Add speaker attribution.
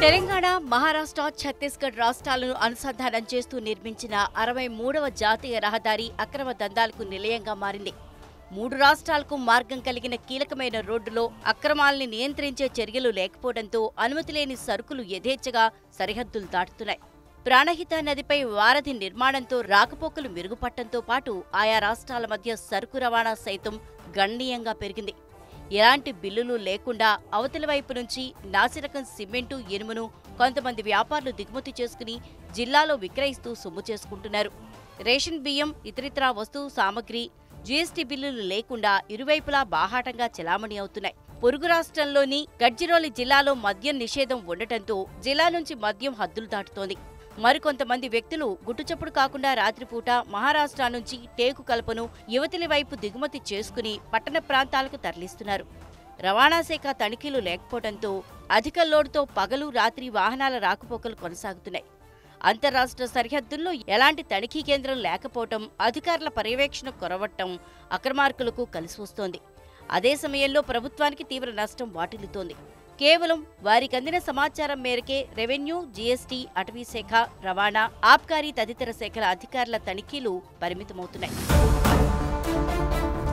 Speaker 1: తెలంగాణ మహారాష్ట్ర ఛత్తీస్గఢ్ రాష్ట్రాలను అనుసంధానం చేస్తూ నిర్మించిన అరవై మూడవ జాతీయ రహదారి అక్రమ దందాలకు నిలయంగా మారింది మూడు రాష్ట్రాలకు మార్గం కలిగిన కీలకమైన రోడ్డులో అక్రమాల్ని నియంత్రించే చర్యలు లేకపోవడంతో అనుమతి లేని సరుకులు యథేచ్ఛగా సరిహద్దులు దాటుతున్నాయి ప్రాణహిత నదిపై వారధి నిర్మాణంతో రాకపోకలు మెరుగుపట్టంతో పాటు ఆయా రాష్ట్రాల మధ్య సరుకు రవాణా సైతం గణనీయంగా పెరిగింది ఎలాంటి బిల్లులు లేకుండా అవతలి వైపు నుంచి నాసిరకం సిమెంటు ఇనుమును కొంతమంది వ్యాపారులు దిగుమతి చేసుకుని జిల్లాలో విక్రయిస్తూ సొమ్ము చేసుకుంటున్నారు రేషన్ బియ్యం ఇతరితర వస్తు సామగ్రి జీఎస్టీ బిల్లులు లేకుండా ఇరువైపులా బాహాటంగా చెలామణి అవుతున్నాయి పొరుగు రాష్ట్రంలోని గడ్చిరోలి జిల్లాలో మద్యం నిషేధం ఉండటంతో జిల్లా నుంచి మద్యం హద్దులు దాటుతోంది మరికొంతమంది వ్యక్తులు గుట్టుచప్పుడు కాకుండా రాత్రిపూట మహారాష్ట్ర నుంచి టేకు కలపను యువతిలి వైపు దిగుమతి చేసుకుని పట్టణ ప్రాంతాలకు తరలిస్తున్నారు రవాణా శాఖ తనిఖీలు లేకపోవడంతో అధిక లోడుతో పగలు రాత్రి వాహనాల రాకపోకలు కొనసాగుతున్నాయి అంతర్రాష్ట్ర సరిహద్దుల్లో ఎలాంటి తనిఖీ కేంద్రం లేకపోవటం అధికారుల పర్యవేక్షణ కొరవటం అక్రమార్కులకు కలిసి వస్తోంది అదే సమయంలో ప్రభుత్వానికి తీవ్ర నష్టం వాటిల్లుతోంది కేవలం వారికి అందిన సమాచారం మేరకే రెవెన్యూ జీఎస్టీ అటవీ శాఖ రవాణా ఆబ్కారీ తదితర శాఖల అధికారుల తనిఖీలు పరిమితమవుతున్నాయి